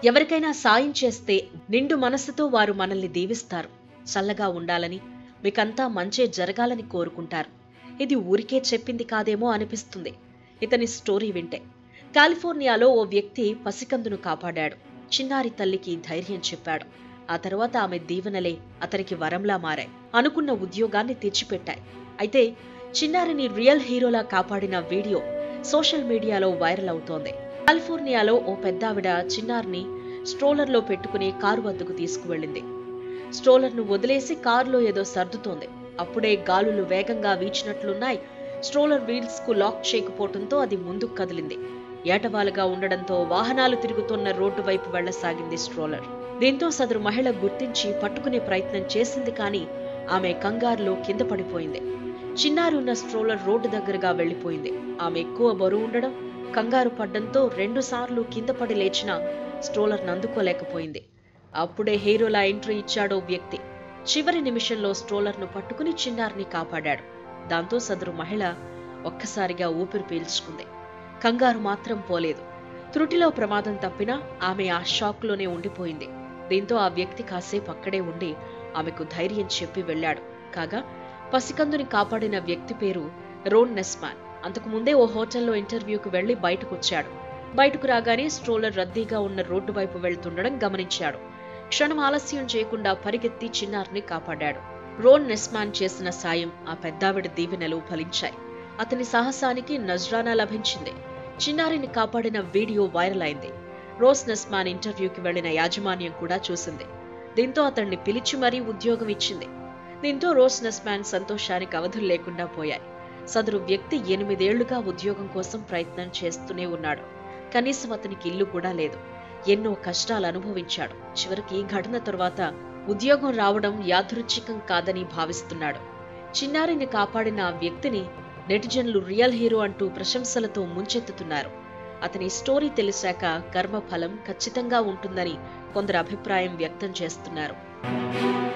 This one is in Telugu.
ఎవరికైనా సాయం చేస్తే నిండు మనసుతో వారు మనల్ని దీవిస్తారు చల్లగా ఉండాలని మీకంతా మంచే జరగాలని కోరుకుంటారు ఇది ఊరికే చెప్పింది కాదేమో అనిపిస్తుంది ఇతని స్టోరీ వింటే కాలిఫోర్నియాలో ఓ వ్యక్తి పసికందును కాపాడాడు చిన్నారి తల్లికి ధైర్యం చెప్పాడు ఆ తర్వాత ఆమె దీవెనలే అతనికి వరంలా మారాయి అనుకున్న ఉద్యోగాన్ని తెచ్చిపెట్టాయి అయితే చిన్నారిని రియల్ హీరోలా కాపాడిన వీడియో సోషల్ మీడియాలో వైరల్ అవుతోంది కాలిఫోర్నియాలో ఓ పెద్దావిడ చిన్నారిని స్ట్రోలర్లో పెట్టుకుని కారు వద్దకు తీసుకువెళ్ళింది స్ట్రోలర్ను వదిలేసి కారులో ఏదో సర్దుతోంది అప్పుడే గాలులు వేగంగా వీచినట్లున్నాయి స్ట్రోలర్ వీల్స్ కు లాక్ చేయకపోవడంతో అది ముందుకు కదిలింది ఏటవాలుగా ఉండడంతో వాహనాలు తిరుగుతున్న రోడ్డు వైపు వెళ్లసాగింది స్ట్రోలర్ దీంతో సదరు మహిళ గుర్తించి పట్టుకునే ప్రయత్నం చేసింది కానీ ఆమె కంగారులో కింద పడిపోయింది చిన్నారి ఉన్న స్ట్రోలర్ రోడ్డు దగ్గరగా వెళ్లిపోయింది ఆమె ఎక్కువ బరువు ఉండడం కంగారు పడ్డంతో రెండుసార్లు కింద పడి లేచినా స్ట్రోలర్ నందుకోలేకపోయింది అప్పుడే హీరోలా ఎంట్రీ ఇచ్చాడో వ్యక్తి చివరి నిమిషంలో స్ట్రోలర్ను పట్టుకుని చిన్నారిని కాపాడాడు దాంతో సదరు మహిళ ఒక్కసారిగా ఊపిరి పీల్చుకుంది కంగారు మాత్రం పోలేదు త్రుటిలో ప్రమాదం తప్పినా ఆమె ఆ షాక్లోనే ఉండిపోయింది దీంతో ఆ వ్యక్తి కాసేపు అక్కడే ఉండి ఆమెకు ధైర్యం చెప్పి వెళ్ళాడు కాగా పసికందుని కాపాడిన వ్యక్తి పేరు రోన్ నెస్మాన్ అంతకు ముందే ఓ హోటల్లో ఇంటర్వ్యూకి వెళ్లి బయటకొచ్చాడు బయటకు రాగానే స్ట్రోలర్ రద్దీగా ఉన్న రోడ్డు వైపు వెళ్తుండడం గమనించాడు క్షణం ఆలస్యం చేయకుండా పరిగెత్తి చిన్నారిని కాపాడాడు రోన్ నెస్మాన్ చేసిన సాయం ఆ పెద్దావిడ దీవెనలు ఫలించాయి అతని సాహసానికి నజ్రానా లభించింది చిన్నారిని కాపాడిన వీడియో వైరల్ అయింది రోస్ నెస్మాన్ ఇంటర్వ్యూకి వెళ్లిన యాజమాన్యం కూడా చూసింది దీంతో అతన్ని పిలిచి మరీ ఉద్యోగం ఇచ్చింది దీంతో రోస్ నెస్మాన్ సంతోషానికి అవధులు లేకుండా పోయాయి సదరు వ్యక్తి ఎనిమిదేళ్లుగా ఉద్యోగం కోసం ప్రయత్నం చేస్తూనే ఉన్నాడు కనీసం అతనికి ఇల్లు కూడా లేదు ఎన్నో కష్టాలు అనుభవించాడు చివరికి ఈ ఘటన తరువాత ఉద్యోగం రావడం యాదృచ్ఛికం కాదని భావిస్తున్నాడు చిన్నారిని కాపాడిన ఆ వ్యక్తిని నెటిజన్లు రియల్ హీరో అంటూ ప్రశంసలతో ముంచెత్తుతున్నారు అతని స్టోరీ తెలిసాక కర్మఫలం ఖచ్చితంగా ఉంటుందని కొందరు అభిప్రాయం వ్యక్తం చేస్తున్నారు